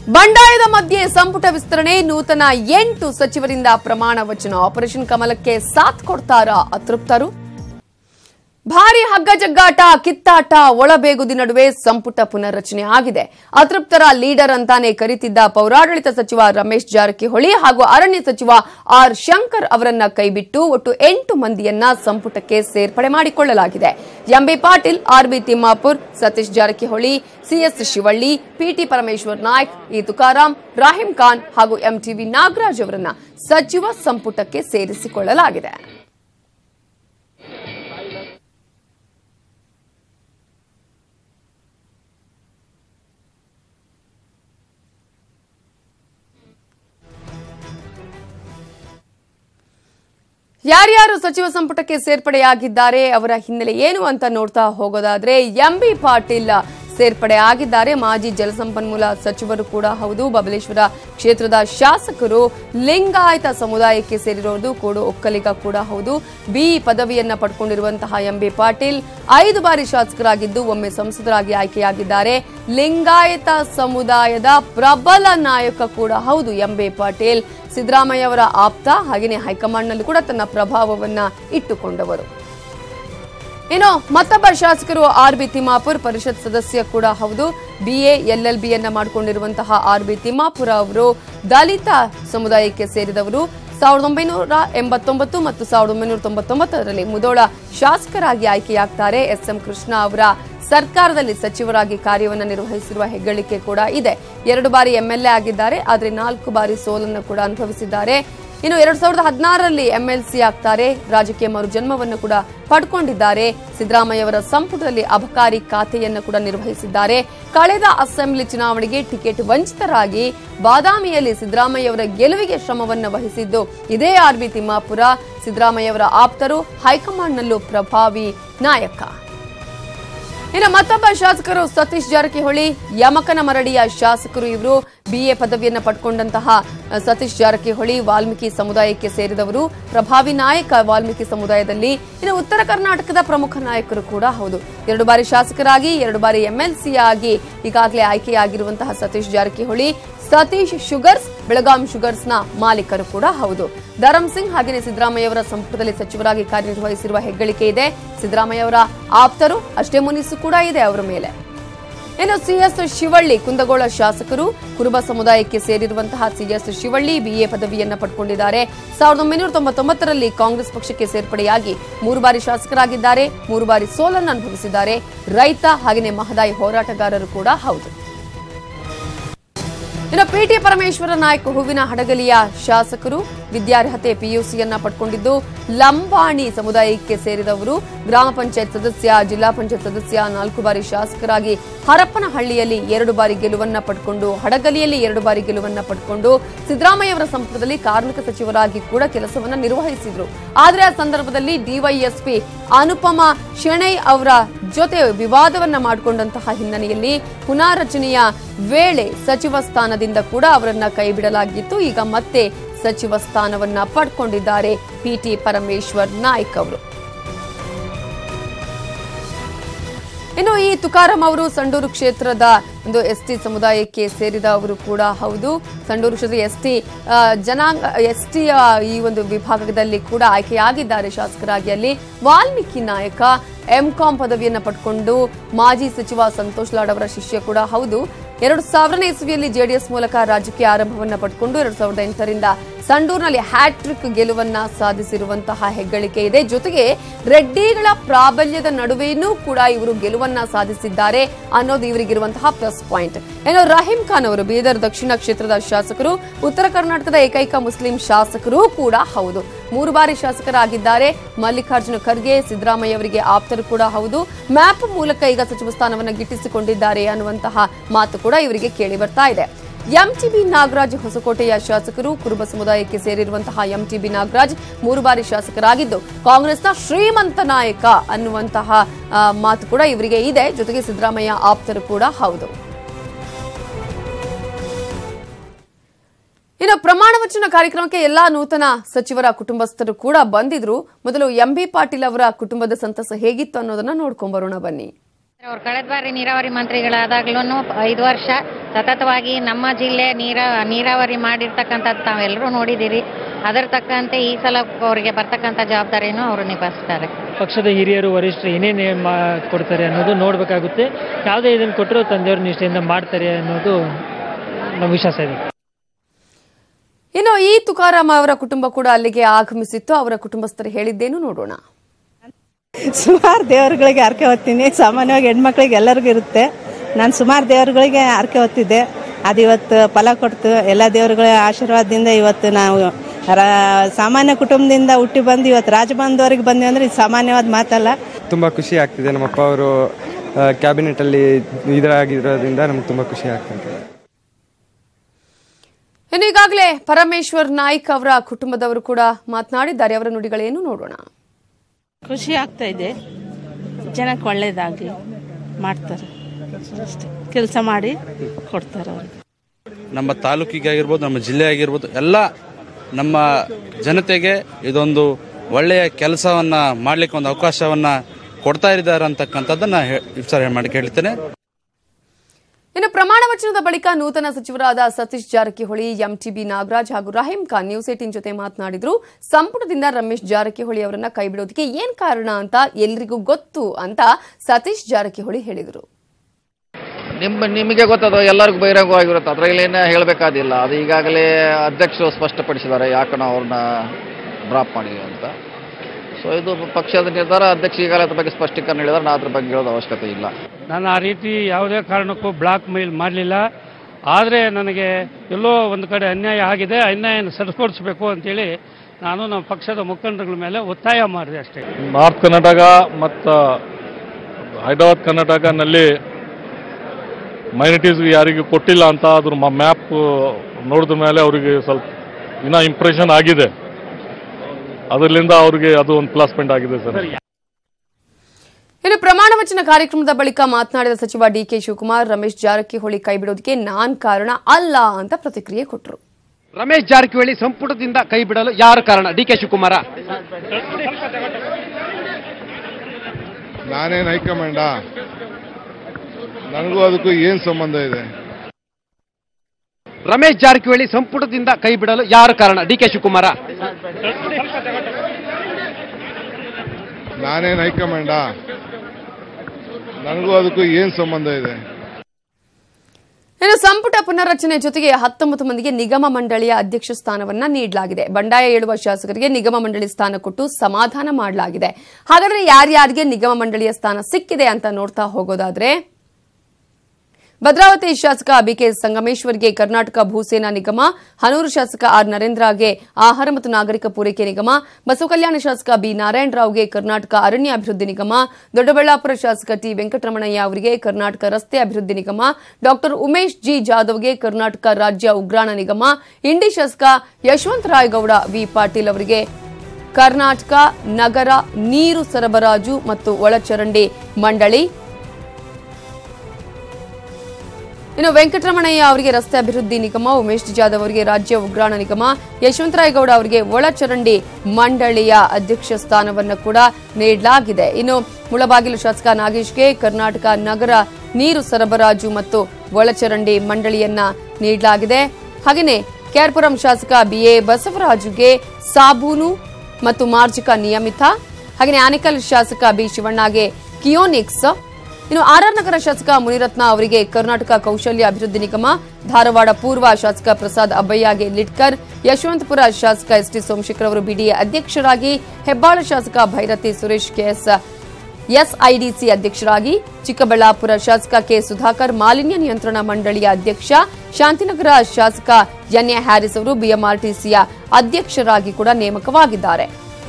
ಬಂಡಾಯದ ಮಧ್ಯೆ ಸಂಪುಟ ವಿಸ್ತರಣೆ ನೂತನ ಎಂಟು ಸಚಿವರಿಂದ ಪ್ರಮಾಣ ವಚನ ಆಪರೇಷನ್ ಕಮಲಕ್ಕೆ ಸಾಥ್ ಕೊಡ್ತಾರಾ ಅತೃಪ್ತರು ಭಾರಿ ಹಗ್ಗಜಗ್ಗಾಟ ಕಿತ್ತಾಟ ಒಳಬೇಗುದಿ ನಡುವೆ ಸಂಪುಟ ಪುನರ್ರಚನೆ ಆಗಿದೆ ಅತೃಪ್ತರ ಲೀಡರ್ ಅಂತಾನೆ ಕರಿತಿದ್ದ ಪೌರಾಡಳಿತ ಸಚಿವ ರಮೇಶ್ ಜಾರಕಿಹೊಳಿ ಹಾಗೂ ಅರಣ್ಯ ಸಚಿವ ಆರ್ ಶಂಕರ್ ಅವರನ್ನ ಕೈಬಿಟ್ಟು ಒಟ್ಟು ಎಂಟು ಮಂದಿಯನ್ನ ಸಂಪುಟಕ್ಕೆ ಸೇರ್ಪಡೆ ಮಾಡಿಕೊಳ್ಳಲಾಗಿದೆ MB Patil RB Thimmapur Satish Jarkiholi CS Shivalli PT Parameshwar Naik E Tukaram Rahim Khan ಹಾಗೂ ಎಂಟಿವಿ ನಾಗರಾಜ್ ಅವರನ್ನ ಸಚಿವ ಸಂಪುಟಕ್ಕೆ ಸೇರಿಸಿಕೊಳ್ಳಲಾಗಿದೆ ಯಾರ್ಯಾರು ಸಚಿವ ಸಂಪುಟಕ್ಕೆ ಸೇರ್ಪಡೆಯಾಗಿದ್ದಾರೆ ಅವರ ಹಿನ್ನೆಲೆ ಏನು ಅಂತ ನೋಡ್ತಾ ಹೋಗೋದಾದ್ರೆ ಎಂಬಿ ಪಾಟೀಲ್ ಸೇರ್ಪಡೆ ಆಗಿದ್ದಾರೆ ಮಾಜಿ ಜಲಸಂಪನ್ಮೂಲ ಸಚಿವರು ಕೂಡ ಹೌದು ಬಬಲೇಶ್ವರ ಕ್ಷೇತ್ರದ ಶಾಸಕರು ಲಿಂಗಾಯತ ಸಮುದಾಯಕ್ಕೆ ಸೇರಿರೋದು ಕೂಡು ಒಕ್ಕಲಿಗ ಕೂಡ ಹೌದು ಬಿ ಪದವಿಯನ್ನ ಪಡ್ಕೊಂಡಿರುವಂತಹ ಎಂಬಿ ಪಾಟೀಲ್ ಐದು ಬಾರಿ ಶಾಸಕರಾಗಿದ್ದು ಒಮ್ಮೆ ಸಂಸದರಾಗಿ ಆಯ್ಕೆಯಾಗಿದ್ದಾರೆ ಲಿಂಗಾಯತ ಸಮುದಾಯದ ಪ್ರಬಲ ನಾಯಕ ಕೂಡ ಹೌದು ಎಂಬಿ ಪಾಟೀಲ್ ಸಿದ್ದರಾಮಯ್ಯ ಅವರ ಆಪ್ತ ಹಾಗೆಯೇ ಹೈಕಮಾಂಡ್ನಲ್ಲಿ ಕೂಡ ತನ್ನ ಪ್ರಭಾವವನ್ನ ಇಟ್ಟುಕೊಂಡವರು ಇನ್ನು ಮತ್ತೊಬ್ಬ ಶಾಸಕರು ಆರ್ ಬಿ ತಿಮ್ಮಾಪುರ್ ಪರಿಷತ್ ಸದಸ್ಯ ಕೂಡ ಹೌದು ಬಿಎ ಎಲ್ಎಲ್ಬಿ ಯನ್ನ ಮಾಡಿಕೊಂಡಿರುವಂತಹ ಆರ್ ಬಿ ತಿಮ್ಮಾಪುರ ಅವರು ದಲಿತ ಸಮುದಾಯಕ್ಕೆ ಸೇರಿದವರು ಸಾವಿರದ ಒಂಬೈನೂರ ಎಂಬತ್ತೊಂಬತ್ತು ಮತ್ತು ಸಾವಿರದ ಒಂಬೈನೂರ ತೊಂಬತ್ತೊಂಬತ್ತರಲ್ಲಿ ಮುದೋಳ ಶಾಸಕರಾಗಿ ಆಯ್ಕೆಯಾಗ್ತಾರೆ ಎಸ್ ಎಂ ಕೃಷ್ಣ ಅವರ ಸರ್ಕಾರದಲ್ಲಿ ಸಚಿವರಾಗಿ ಕಾರ್ಯವನ್ನು ನಿರ್ವಹಿಸಿರುವ ಹೆಗ್ಗಳಿಕೆ ಕೂಡ ಇದೆ ಎರಡು ಬಾರಿ ಎಂಎಲ್ಎ ಆಗಿದ್ದಾರೆ ಆದರೆ ನಾಲ್ಕು ಬಾರಿ ಸೋಲನ್ನು ಕೂಡ ಅನುಭವಿಸಿದ್ದಾರೆ ಇನ್ನು ಎರಡ್ ಸಾವಿರದ ಹದಿನಾರರಲ್ಲಿ ಎಂಎಲ್ಸಿ ಆಗ್ತಾರೆ ರಾಜಕೀಯ ಮರುಜನ್ಮವನ್ನು ಕೂಡ ಪಡ್ಕೊಂಡಿದ್ದಾರೆ ಸಿದ್ದರಾಮಯ್ಯ ಅವರ ಸಂಪುಟದಲ್ಲಿ ಅಬಕಾರಿ ಖಾತೆಯನ್ನು ಕೂಡ ನಿರ್ವಹಿಸಿದ್ದಾರೆ ಕಳೆದ ಅಸೆಂಬ್ಲಿ ಚುನಾವಣೆಗೆ ಟಿಕೆಟ್ ವಂಚಿತರಾಗಿ ಬಾದಾಮಿಯಲ್ಲಿ ಸಿದ್ದರಾಮಯ್ಯ ಅವರ ಗೆಲುವಿಗೆ ಶ್ರಮವನ್ನು ವಹಿಸಿದ್ದು ಇದೇ ಆರ್ಬಿ ತಿಮ್ಮಾಪುರ ಸಿದ್ದರಾಮಯ್ಯ ಅವರ ಆಪ್ತರು ಹೈಕಮಾಂಡ್ನಲ್ಲೂ ಪ್ರಭಾವಿ ನಾಯಕ ಇನ್ನು ಮತ್ತೊಬ್ಬ ಶಾಸಕರು ಸತೀಶ್ ಜಾರಕಿಹೊಳಿ ಯಮಕನ ಮರಡಿಯ ಶಾಸಕರು ಇವರು ಬಿಎ ಪದವಿಯನ್ನ ಪಡ್ಕೊಂಡಂತಹ ಅ, ಸತೀಶ್ ಜಾರಕಿಹೊಳಿ ವಾಲ್ಮೀಕಿ ಸಮುದಾಯಕ್ಕೆ ಸೇರಿದವರು ಪ್ರಭಾವಿ ನಾಯಕ ವಾಲ್ಮೀಕಿ ಸಮುದಾಯದಲ್ಲಿ ಇನ್ನು ಉತ್ತರ ಕರ್ನಾಟಕದ ಪ್ರಮುಖ ನಾಯಕರು ಕೂಡ ಹೌದು ಎರಡು ಬಾರಿ ಶಾಸಕರಾಗಿ ಎರಡು ಬಾರಿ ಎಂಎಲ್ಸಿ ಆಗಿ ಈಗಾಗಲೇ ಆಯ್ಕೆಯಾಗಿರುವಂತಹ ಸತೀಶ್ ಜಾರಕಿಹೊಳಿ ಸತೀಶ್ ಶುಗರ್ಸ್ ಬೆಳಗಾಂ ಶುಗರ್ಸ್ ನ ಮಾಲೀಕರು ಕೂಡ ಹೌದು ಧರಂ ಸಿಂಗ್ ಹಾಗೆಯೇ ಸಿದ್ದರಾಮಯ್ಯ ಅವರ ಸಂಪುಟದಲ್ಲಿ ಸಚಿವರಾಗಿ ಕಾರ್ಯನಿರ್ವಹಿಸಿರುವ ಹೆಗ್ಗಳಿಕೆ ಇದೆ ಸಿದ್ದರಾಮಯ್ಯ ಅವರ ಆಪ್ತರು ಅಷ್ಟೇ ಮುನಿಸು ಕೂಡ ಇದೆ ಅವರ ಮೇಲೆ ಇನ್ನು ಸಿಎಸ್ ಶಿವಳ್ಳಿ ಕುಂದಗೋಳ ಶಾಸಕರು ಕುರುಬ ಸಮುದಾಯಕ್ಕೆ ಸೇರಿರುವಂತಹ ಸಿಎಸ್ ಶಿವಳ್ಳಿ ಬಿಎ ಪದವಿಯನ್ನ ಪಡ್ಕೊಂಡಿದ್ದಾರೆ ಸಾವಿರದ ಒಂಬೈನೂರ ತೊಂಬತ್ತೊಂಬತ್ತರಲ್ಲಿ ಕಾಂಗ್ರೆಸ್ ಪಕ್ಷಕ್ಕೆ ಸೇರ್ಪಡೆಯಾಗಿ ಮೂರು ಬಾರಿ ಶಾಸಕರಾಗಿದ್ದಾರೆ ಮೂರು ಬಾರಿ ಸೋಲನ್ನು ಅನುಭವಿಸಿದ್ದಾರೆ ರೈತ ಹಾಗೆಯೇ ಮಹದಾಯಿ ಹೋರಾಟಗಾರರು ಕೂಡ ಹೌದು ಇನ್ನು ಪಿಟಿ ಪರಮೇಶ್ವರ ನಾಯ್ಕ ಹೂವಿನ ಹಡಗಲಿಯ ಶಾಸಕರು ವಿದ್ಯಾರ್ಹತೆ ಪಿಯುಸಿಯನ್ನ ಪಡ್ಕೊಂಡಿದ್ದು ಲಂಬಾಣಿ ಸಮುದಾಯಕ್ಕೆ ಸೇರಿದವರು ಗ್ರಾಮ ಪಂಚಾಯತ್ ಸದಸ್ಯ ಜಿಲ್ಲಾ ಪಂಚಾಯತ್ ಸದಸ್ಯ ನಾಲ್ಕು ಬಾರಿ ಶಾಸಕರಾಗಿ ಹರಪ್ಪನಹಳ್ಳಿಯಲ್ಲಿ ಎರಡು ಬಾರಿ ಗೆಲುವನ್ನ ಪಡ್ಕೊಂಡು ಹಡಗಲಿಯಲ್ಲಿ ಎರಡು ಬಾರಿ ಗೆಲುವನ್ನ ಪಡ್ಕೊಂಡು ಸಿದ್ದರಾಮಯ್ಯ ಅವರ ಸಂಪುಟದಲ್ಲಿ ಕಾರ್ಮಿಕ ಸಚಿವರಾಗಿ ಕೂಡ ಕೆಲಸವನ್ನ ನಿರ್ವಹಿಸಿದ್ರು ಆದ್ರೆ ಆ ಸಂದರ್ಭದಲ್ಲಿ ಡಿವೈಎಸ್ಪಿ ಅನುಪಮ ಶೆಣೈ ಅವರ ಜೊತೆ ವಿವಾದವನ್ನ ಮಾಡಿಕೊಂಡಂತಹ ಹಿನ್ನೆಲೆಯಲ್ಲಿ ಪುನಾರಚನೆಯ ವೇಳೆ ಸಚಿವ ಸ್ಥಾನದಿಂದ ಕೂಡ ಅವರನ್ನ ಕೈಬಿಡಲಾಗಿತ್ತು ಈಗ ಮತ್ತೆ ಸಚಿವ ಸ್ಥಾನವನ್ನ ಪಡ್ಕೊಂಡಿದ್ದಾರೆ ಪಿಟಿ ಪರಮೇಶ್ವರ್ ನಾಯ್ಕ್ ಅವರು ಇನ್ನು ಈ ತುಕಾರಾಂ ಅವರು ಸಂಡೂರು ಕ್ಷೇತ್ರದ ಒಂದು ಎಸ್ ಟಿ ಸಮುದಾಯಕ್ಕೆ ಸೇರಿದವರು ಕೂಡ ಹೌದು ಸಂಡೂರು ಕ್ಷೇತ್ರ ಎಸ್ ಟಿ ಜನಾಂಗ ಎಸ್ ಟಿ ಈ ಒಂದು ವಿಭಾಗದಲ್ಲಿ ಕೂಡ ಆಯ್ಕೆಯಾಗಿದ್ದಾರೆ ಶಾಸಕರಾಗಿ ಅಲ್ಲಿ ವಾಲ್ಮೀಕಿ ನಾಯಕ ಎಂಕಾಂ ಪದವಿಯನ್ನ ಪಡ್ಕೊಂಡು ಮಾಜಿ ಸಚಿವ ಸಂತೋಷ್ ಲಾಡ್ ಅವರ ಶಿಷ್ಯ ಕೂಡ ಹೌದು ಎರಡು ಸಾವಿರನೇ ಇಸ್ವಿಯಲ್ಲಿ ಜೆಡಿಎಸ್ ಮೂಲಕ ರಾಜಕೀಯ ಆರಂಭವನ್ನ ಪಡ್ಕೊಂಡು ಎರಡ್ ಸಾವಿರದ ಎಂಟರಿಂದ ಸಂಡೂರಿನಲ್ಲಿ ಹ್ಯಾಟ್ರಿಕ್ ಗೆಲುವನ್ನ ಸಾಧಿಸಿರುವಂತಹ ಹೆಗ್ಗಳಿಕೆ ಇದೆ ಜೊತೆಗೆ ರೆಡ್ಡಿಗಳ ಪ್ರಾಬಲ್ಯದ ನಡುವೆಯೂ ಕೂಡ ಇವರು ಗೆಲುವನ್ನ ಸಾಧಿಸಿದ್ದಾರೆ ಅನ್ನೋದು ಇವರಿಗಿರುವಂತಹ ಪ್ಲಸ್ ಪಾಯಿಂಟ್ ಏನೋ ರಹೀಂ ಖಾನ್ ಅವರು ಬೀದರ್ ದಕ್ಷಿಣ ಕ್ಷೇತ್ರದ ಶಾಸಕರು ಉತ್ತರ ಕರ್ನಾಟಕದ ಏಕೈಕ ಮುಸ್ಲಿಂ ಶಾಸಕರೂ ಕೂಡ ಹೌದು ಮೂರು ಬಾರಿ ಶಾಸಕರಾಗಿದ್ದಾರೆ ಮಲ್ಲಿಕಾರ್ಜುನ ಖರ್ಗೆ ಸಿದ್ದರಾಮಯ್ಯ ಅವರಿಗೆ ಆಪ್ತರು ಕೂಡ ಹೌದು ಮ್ಯಾಪ್ ಮೂಲಕ ಈಗ ಸಚಿವ ಸ್ಥಾನವನ್ನು ಗಿಟ್ಟಿಸಿಕೊಂಡಿದ್ದಾರೆ ಅನ್ನುವಂತಹ ಮಾತು ಕೂಡ ಇವರಿಗೆ ಕೇಳಿ ಬರ್ತಾ ಇದೆ ಎಂಟಿಬಿ ನಾಗರಾಜ್ ಹೊಸಕೋಟೆಯ ಶಾಸಕರು ಕುರುಬ ಸಮುದಾಯಕ್ಕೆ ಸೇರಿರುವಂತಹ ಎಂಟಿಬಿ ನಾಗರಾಜ್ ಮೂರು ಬಾರಿ ಶಾಸಕರಾಗಿದ್ದು ಕಾಂಗ್ರೆಸ್ನ ಶ್ರೀಮಂತ ನಾಯಕ ಅನ್ನುವಂತಹ ಆ, ಮಾತು ಕೂಡ ಇವರಿಗೆ ಇದೆ ಜೊತೆಗೆ ಸಿದ್ದರಾಮಯ್ಯ ಆಪ್ತರು ಕೂಡ ಹೌದು ಇನ್ನು ಪ್ರಮಾಣ ವಚನ ಕಾರ್ಯಕ್ರಮಕ್ಕೆ ಎಲ್ಲಾ ನೂತನ ಸಚಿವರ ಕುಟುಂಬಸ್ಥರು ಕೂಡ ಬಂದಿದ್ರು ಮೊದಲು ಎಂಬಿ ಪಾಟೀಲ್ ಅವರ ಕುಟುಂಬದ ಸಂತಸ ಹೇಗಿತ್ತು ಅನ್ನೋದನ್ನ ನೋಡ್ಕೊಂಡ್ ಬರೋಣ ಬನ್ನಿ ಅವ್ರು ಕಳೆದ ಬಾರಿ ನೀರಾವರಿ ಮಂತ್ರಿಗಳಾದಾಗ್ಲೂ ಐದು ವರ್ಷ ಸತತವಾಗಿ ನಮ್ಮ ಜಿಲ್ಲೆ ನೀರ ನೀರಾವರಿ ಮಾಡಿರ್ತಕ್ಕಂಥದ್ದು ತಾವೆಲ್ಲರೂ ನೋಡಿದ್ದೀರಿ ಅದರ ತಕ್ಕಂತೆ ಈ ಸಲ ಅವರಿಗೆ ಬರ್ತಕ್ಕಂಥ ಜವಾಬ್ದಾರಿನೂ ಅವರು ನಿಭಾಯಿಸ್ತಾರೆ ಪಕ್ಷದ ಹಿರಿಯರು ವರಿಷ್ಠರು ಏನೇನು ಮಾ ಕೊಡ್ತಾರೆ ಅನ್ನೋದು ನೋಡಬೇಕಾಗುತ್ತೆ ಯಾವುದೇ ಇದನ್ನು ಕೊಟ್ಟರು ತಂದೆಯವ್ರ ನಿಷ್ಠೆಯಿಂದ ಮಾಡ್ತಾರೆ ಅನ್ನೋದು ನಮ್ಮ ವಿಶ್ವಾಸ ಇದೆ ಇನ್ನು ಈ ತುಕಾರಾಮ್ ಅವರ ಕುಟುಂಬ ಕೂಡ ಅಲ್ಲಿಗೆ ಆಗಮಿಸಿತ್ತು ಅವರ ಕುಟುಂಬಸ್ಥರು ಹೇಳಿದ್ದೇನು ನೋಡೋಣ ಸುಮಾರು ದೇವರುಗಳಿಗೆ ಹರಕೆ ಹೊತ್ತೀನಿ ಸಾಮಾನ್ಯವಾಗಿ ಹೆಣ್ಮಕ್ಳಿಗೆ ಎಲ್ಲರಿಗೂ ಇರುತ್ತೆ ನಾನು ಸುಮಾರು ದೇವರುಗಳಿಗೆ ಹರಕೆ ಹೊತ್ತಿದ್ದೆ ಅದು ಇವತ್ತು ಫಲ ಕೊಡ್ತು ಎಲ್ಲ ದೇವರುಗಳ ಆಶೀರ್ವಾದದಿಂದ ಇವತ್ತು ನಾವು ರಾ- ಸಾಮಾನ್ಯ ಕುಟುಂಬದಿಂದ ಹುಟ್ಟಿ ಬಂದು ಇವತ್ತು ರಾಜಭವನದವರೆಗೆ ಬಂದ್ವಿ ಅಂದ್ರೆ ಇದು ಸಾಮಾನ್ಯವಾದ ಮಾತಲ್ಲ ತುಂಬ ಖುಷಿ ಆಗ್ತಿದೆ ನಮ್ಮಪ್ಪ ಅವರು ಕ್ಯಾಬಿನೆಟಲ್ಲಿ ಇದರಾಗಿರೋದ್ರಿಂದ ನಮ್ಗೆ ತುಂಬ ಖುಷಿ ಆಗ್ತದೆ ಇನ್ನು ಈಗಾಗಲೇ ಪರಮೇಶ್ವರ್ ನಾಯ್ಕ್ ಅವರ ಕುಟುಂಬದವರು ಕೂಡ ಮಾತನಾಡಿದ್ದಾರೆ ಅವರ ನುಡಿಗಳೇನು ನೋಡೋಣ ಖುಷಿ ಆಗ್ತಾ ಇದೆ ಜನಕ್ಕೆ ಒಳ್ಳೇದಾಗಲಿ ಮಾಡ್ತಾರೆ ಅಷ್ಟೇ ಕೆಲಸ ಮಾಡಿ ಕೊಡ್ತಾರೆ ಅವ್ರಿಗೆ ನಮ್ಮ ತಾಲೂಕಿಗೆ ಆಗಿರ್ಬೋದು ನಮ್ಮ ಜಿಲ್ಲೆ ಆಗಿರ್ಬೋದು ಎಲ್ಲ ನಮ್ಮ ಜನತೆಗೆ ಇದೊಂದು ಒಳ್ಳೆಯ ಕೆಲಸವನ್ನ ಮಾಡಲಿಕ್ಕೆ ಒಂದು ಅವಕಾಶವನ್ನ ಕೊಡ್ತಾ ಇದ್ದಾರೆ ಅಂತಕ್ಕಂಥದ್ದನ್ನ ಹೇ- ವಿಚಾರ ಮಾಡಿ ಕೇಳ್ತೇನೆ ಇನ್ನು ಪ್ರಮಾಣ ವಚನದ ಬಳಿಕ ನೂತನ ಸಚಿವರಾದ ಸತೀಶ್ ಜಾರಕಿಹೊಳಿ ಎಂಟಿಬಿ ನಾಗರಾಜ್ ಹಾಗೂ ರಹೀಂ ಖಾನ್ ನ್ಯೂಸ್ ಏಟಿನ್ ಜೊತೆ ಮಾತನಾಡಿದ್ರು ಸಂಪುಟದಿಂದ ರಮೇಶ್ ಜಾರಕಿಹೊಳಿ ಅವರನ್ನ ಕೈಬಿಡೋದಕ್ಕೆ ಏನ್ ಕಾರಣ ಅಂತ ಎಲ್ರಿಗೂ ಗೊತ್ತು ಅಂತ ಸತೀಶ್ ಜಾರಕಿಹೊಳಿ ಹೇಳಿದರು ನಿಮ್ಮ ನಿಮಗೆ ಗೊತ್ತದು ಎಲ್ಲರಿಗೂ ಬಹಿರಂಗವಾಗಿರುತ್ತೆ ಅದರಲ್ಲಿ ಏನೇ ಹೇಳಬೇಕಾದಿಲ್ಲ ಅದು ಈಗಾಗಲೇ ಅಧ್ಯಕ್ಷರು ಸ್ಪಷ್ಟಪಡಿಸಿದ್ದಾರೆ ಯಾಕೆ ನಾವು ಅವ್ರನ್ನ ಡ್ರಾಪ್ ಮಾಡಿದ್ವಿ ಅಂತ ಸೊ ಇದು ಪಕ್ಷದ ನಿರ್ಧಾರ ಅಧ್ಯಕ್ಷ ಈಗಾಗಲೇ ಅದ್ರ ಬಗ್ಗೆ ಸ್ಪಷ್ಟೀಕರಣ ಹೇಳಿದ್ರೆ ನಾ ಅದ್ರ ಬಗ್ಗೆ ಹೇಳೋದು ಅವಶ್ಯಕತೆ ಇಲ್ಲ ನಾನು ಆ ರೀತಿ ಯಾವುದೇ ಕಾರಣಕ್ಕೂ ಬ್ಲಾಕ್ ಮೇಲ್ ಮಾಡಲಿಲ್ಲ ಆದರೆ ನನಗೆ ಎಲ್ಲೋ ಒಂದು ಕಡೆ ಅನ್ಯಾಯ ಆಗಿದೆ ಅನ್ಯಾಯನ ಸರಿಪಡಿಸಬೇಕು ಅಂತೇಳಿ ನಾನು ನಮ್ಮ ಪಕ್ಷದ ಮುಖಂಡರುಗಳ ಮೇಲೆ ಒತ್ತಾಯ ಮಾಡಿದೆ ಅಷ್ಟೇ ನಾರ್ತ್ ಕರ್ನಾಟಕ ಮತ್ತು ಹೈದರಾಬಾದ್ ಕರ್ನಾಟಕನಲ್ಲಿ ಮೈನಾರಿಟೀಸ್ಗೆ ಯಾರಿಗೂ ಕೊಟ್ಟಿಲ್ಲ ಅಂತ ಅದ್ರ ಮ್ಯಾಪ್ ನೋಡಿದ ಮೇಲೆ ಅವರಿಗೆ ಸ್ವಲ್ಪ ಇನ್ನೂ ಇಂಪ್ರೆಷನ್ ಆಗಿದೆ ಅದರಿಂದ ಅವ್ರಿಗೆ ಅದು ಒಂದು ಪ್ಲಸ್ ಪಾಯಿಂಟ್ ಆಗಿದೆ ಸರ್ ಇನ್ನು ಪ್ರಮಾಣ ವಚನ ಕಾರ್ಯಕ್ರಮದ ಬಳಿಕ ಮಾತನಾಡಿದ ಸಚಿವ ಡಿಕೆ ಶಿವಕುಮಾರ್ ರಮೇಶ್ ಜಾರಕಿಹೊಳಿ ಕೈಬಿಡೋದಕ್ಕೆ ನಾನ್ ಕಾರಣ ಅಲ್ಲ ಅಂತ ಪ್ರತಿಕ್ರಿಯೆ ಕೊಟ್ಟರು ರಮೇಶ್ ಜಾರಕಿಹೊಳಿ ಸಂಪುಟದಿಂದ ಕೈ ಬಿಡಲು ಯಾರು ಕಾರಣ ಡಿ ಕೆ ಶಿವಕುಮಾರ ನಾನೇನು ಹೈಕಮಾಂಡ ನನಗೂ ಅದಕ್ಕೂ ಏನು ಸಂಬಂಧ ಇದೆ ರಮೇಶ್ ಜಾರಕಿಹೊಳಿ ಸಂಪುಟದಿಂದ ಕೈ ಬಿಡಲು ಯಾರು ಕಾರಣ ಡಿ ಕೆ ಶಿವಕುಮಾರ ನಾನೇನು ಹೈಕಮಾಂಡ ನನಗೂ ಅದಕ್ಕೂ ಏನು ಸಂಬಂಧ ಇದೆ ಇನ್ನು ಸಂಪುಟ ಪುನರ್ರಚನೆ ಜೊತೆಗೆ ಹತ್ತೊಂಬತ್ತು ಮಂದಿಗೆ ನಿಗಮ ಮಂಡಳಿಯ ಅಧ್ಯಕ್ಷ ಸ್ಥಾನವನ್ನ ನೀಡಲಾಗಿದೆ ಬಂಡಾಯ ಹೇಳುವ ಶಾಸಕರಿಗೆ ನಿಗಮ ಮಂಡಳಿ ಸ್ಥಾನ ಕೊಟ್ಟು ಸಮಾಧಾನ ಮಾಡಲಾಗಿದೆ ಹಾಗಾದ್ರೆ ಯಾರ್ಯಾರಿಗೆ ನಿಗಮ ಮಂಡಳಿಯ ಸ್ಥಾನ ಸಿಕ್ಕಿದೆ ಅಂತ ನೋಡ್ತಾ ಹೋಗೋದಾದ್ರೆ ಭದ್ರಾವತಿ ಶಾಸಕ ಬಿಕೆ ಸಂಗಮೇಶ್ವರ್ಗೆ ಕರ್ನಾಟಕ ಭೂಸೇನಾ ನಿಗಮ ಹನೂರು ಶಾಸಕ ಆರ್ ನರೇಂದ್ರಗೆ ಆಹಾರ ಮತ್ತು ನಾಗರಿಕ ಪೂರೈಕೆ ನಿಗಮ ಬಸವಕಲ್ಯಾಣ ಶಾಸಕ ಬಿ ನಾರಾಯಣರಾವ್ಗೆ ಕರ್ನಾಟಕ ಅರಣ್ಯ ಅಭಿವೃದ್ಧಿ ನಿಗಮ ದೊಡ್ಡಬಳ್ಳಾಪುರ ಶಾಸಕ ಟಿ ವೆಂಕಟರಮಣಯ್ಯ ಅವರಿಗೆ ಕರ್ನಾಟಕ ರಸ್ತೆ ಅಭಿವೃದ್ಧಿ ನಿಗಮ ಡಾ ಉಮೇಶ್ ಜಿ ಜಾಧವ್ಗೆ ಕರ್ನಾಟಕ ರಾಜ್ಯ ಉಗ್ರಾಣ ನಿಗಮ ಇಂಡಿ ಶಾಸಕ ಯಶವಂತರಾಯಗೌಡ ವಿ ಪಾಟೀಲ್ ಅವರಿಗೆ ಕರ್ನಾಟಕ ನಗರ ನೀರು ಸರಬರಾಜು ಮತ್ತು ಒಳಚರಂಡಿ ಮಂಡಳಿ ಇನ್ನು ವೆಂಕಟರಮಣಯ್ಯ ಅವರಿಗೆ ರಸ್ತೆ ಅಭಿವೃದ್ಧಿ ನಿಗಮ ಉಮೇಶ್ ಜಾಧವ್ ಅವರಿಗೆ ರಾಜ್ಯ ಉಗ್ರಾಣ ನಿಗಮ ಯಶವಂತರಾಯಗೌಡ ಅವರಿಗೆ ಒಳಚರಂಡಿ ಮಂಡಳಿಯ ಅಧ್ಯಕ್ಷ ಸ್ಥಾನವನ್ನು ಕೂಡ ನೀಡಲಾಗಿದೆ ಇನ್ನು ಮುಳಬಾಗಿಲು ಶಾಸಕ ನಾಗೇಶ್ಗೆ ಕರ್ನಾಟಕ ನಗರ ನೀರು ಸರಬರಾಜು ಮತ್ತು ಒಳಚರಂಡಿ ಮಂಡಳಿಯನ್ನ ನೀಡಲಾಗಿದೆ ಹಾಗೆಯೇ ಕೆಆರ್ಪುರಂ ಶಾಸಕ ಬಿಎ ಬಸವರಾಜುಗೆ ಸಾಬೂನು ಮತ್ತು ಮಾರ್ಜಿಕ ನಿಯಮಿತ ಹಾಗೆಯೇ ಆನೇಕಲ್ ಶಾಸಕ ಬಿ ಶಿವಣ್ಣಗೆ ಕಿಯೋನಿಕ್ಸ್ ಇನ್ನು ಆರ್ಆರ್ ನಗರ ಶಾಸಕ ಮುನಿರತ್ನ ಅವರಿಗೆ ಕರ್ನಾಟಕ ಕೌಶಲ್ಯ ಅಭಿವೃದ್ಧಿ ನಿಗಮ ಧಾರವಾಡ ಪೂರ್ವ ಶಾಸಕ ಪ್ರಸಾದ್ ಅಬ್ಬಯ್ಯಗೆ ಲಿಡ್ಕರ್ ಯಶವಂತಪುರ ಶಾಸಕ ಎಸ್ ಟಿ ಸೋಮಶೇಖರ್ ಅವರು ಬಿಡಿಎ ಅಧ್ಯಕ್ಷರಾಗಿ ಹೆಬ್ಬಾಳ ಶಾಸಕ ಭೈರತಿ ಸುರೇಶ್ ಕೆಎಸ್ ಎಸ್ಐಡಿಸಿ ಅಧ್ಯಕ್ಷರಾಗಿ ಚಿಕ್ಕಬಳ್ಳಾಪುರ ಶಾಸಕ ಕೆ ಸುಧಾಕರ್ ಮಾಲಿನ್ಯ ನಿಯಂತ್ರಣ ಮಂಡಳಿಯ ಅಧ್ಯಕ್ಷ ಶಾಂತಿನಗರ ಶಾಸಕ ಎನ್ಎ ಹ್ಯಾರಿಸ್ ಅವರು ಬಿಎಂಆರ್ಟಿಸಿಯ ಅಧ್ಯಕ್ಷರಾಗಿ ಕೂಡ ನೇಮಕವಾಗಿದ್ದಾರೆ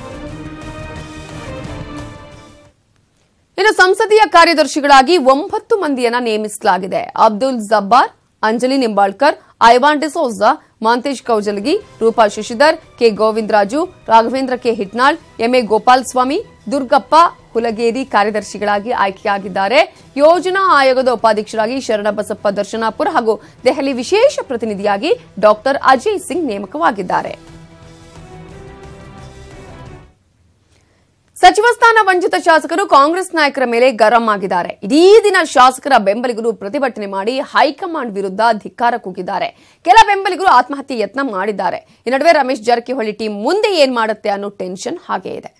ಇನ್ನು ಸಂಸದೀಯ ಕಾರ್ಯದರ್ಶಿಗಳಾಗಿ ಒಂಬತ್ತು ಮಂದಿಯನ್ನ ನೇಮಿಸಲಾಗಿದೆ Abdul Jabbar Anjali Nimbalkar Ivan D'Souza Mahantesh Kaujalagi Roopa Shashidhar K Govindaraju Raghavendra K Hitnal MA Gopal Swamy Durgappa Hulageri ಕಾರ್ಯದರ್ಶಿಗಳಾಗಿ ಆಯ್ಕೆಯಾಗಿದ್ದಾರೆ ಯೋಜನಾ ಆಯೋಗದ ಉಪಾಧ್ಯಕ್ಷರಾಗಿ ಶರಣಬಸಪ್ಪ ದರ್ಶನಾಪುರ ಹಾಗೂ ದೆಹಲಿ ವಿಶೇಷ ಪ್ರತಿನಿಧಿಯಾಗಿ ಡಾಕ್ಟರ್ ಅಜಯ್ ಸಿಂಗ್ ನೇಮಕವಾಗಿದ್ದಾರೆ ಸಚಿವ ಸ್ಥಾನ ವಂಚಿತ ಶಾಸಕರು ಕಾಂಗ್ರೆಸ್ ನಾಯಕರ ಮೇಲೆ ಗರಂ ಆಗಿದ್ದಾರೆ ಇಡೀ ದಿನ ಶಾಸಕರ ಬೆಂಬಲಿಗರು ಪ್ರತಿಭಟನೆ ಮಾಡಿ ಹೈಕಮಾಂಡ್ ವಿರುದ್ಧ ಧಿಕ್ಕಾರ ಕೂಗಿದ್ದಾರೆ ಕೆಲ ಬೆಂಬಲಿಗರು ಆತ್ಮಹತ್ಯೆ ಯತ್ನ ಮಾಡಿದ್ದಾರೆ ಈ ನಡುವೆ ರಮೇಶ್ ಜಾರಕಿಹೊಳಿ ಟೀಮ್ ಮುಂದೆ ಏನ್ ಮಾಡುತ್ತೆ ಅನ್ನೋ ಟೆನ್ಷನ್ ಹಾಗೇ ಇದೆ